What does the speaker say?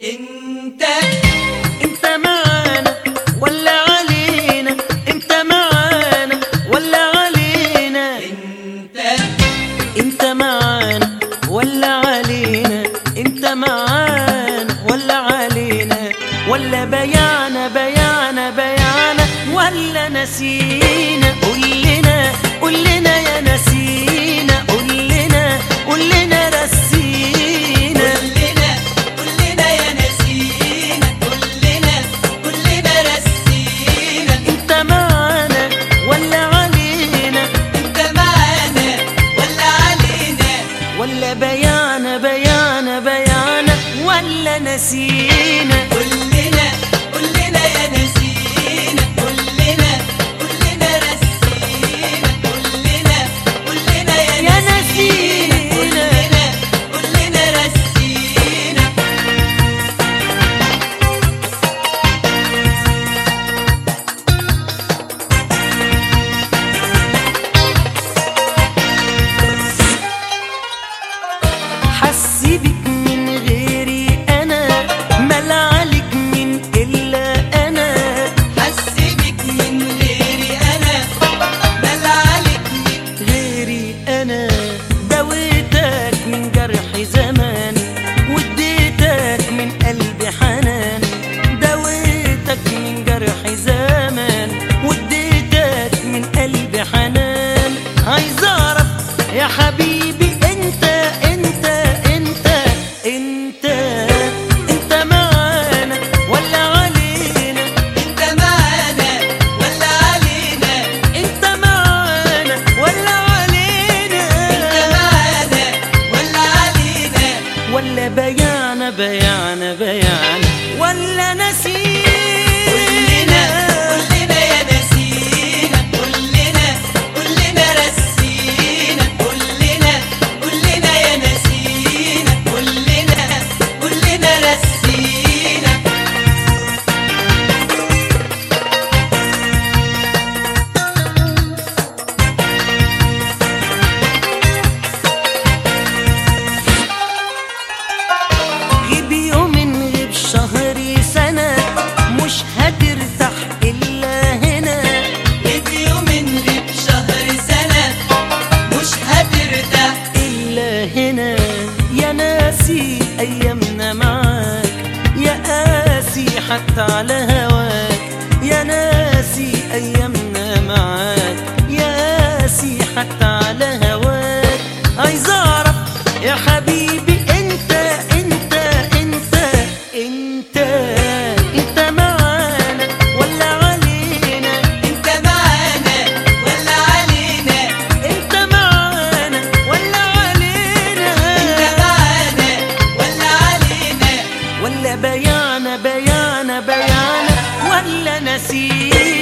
انت انت معانا ولا علينا انت معانا ولا علينا انت انت معانا ولا علينا انت معانا ولا علينا ولا بيانا بيانا بيانا ولا نسينا قول لنا قول لنا يا نسينا قول لنا قول لنا رسينا كلنا كلنا يا نسينا كلنا كلنا رسينا انت معانا ولا علينا انت معانا ولا علينا ولا بيانا بيانا بيانا ولا نسينا كلنا كلنا يا نسينا كلنا كلنا رسينا كلنا كلنا يا يا نسينا نسينا. كلنا كلنا رسينا حسيبك من غيري انا مال عليك من الا انا حسبك من غيري انا مال عليك من غيري انا دويتك من جرح زمان واديتك من قلبي حنان دويتك من جرح زمان واديتك من قلبي حنان عايز اعرف يا حبيبي انت انت انت انت انت معانا ولا علينا انت معانا ولا علينا انت معانا ولا علينا انت معانا ولا علينا ولا بيانا بيانا بيانا ولا نسينا كلنا كلنا يا نسينا كلنا كلنا رسينا كلنا كلنا يا نسينا كلنا كلنا رسينا غيب يوم غيب شهر سنة مش هترتاح إلا هنا غيب يوم غيب شهر سنة مش هترتاح إلا هنا يا ناسي أيامنا معاك يا قاسي حتى على هواك يا ناسي أيامنا معاك يا قاسي حتى على هواك عايز أعرف يا حبيبي أنت أنت أنت أنت أنت معانا ولا علينا انت معانا ولا علينا أنت معانا ولا علينا انت معانا ولا علينا ولا بيانا بيانا بيانا ولا نسينا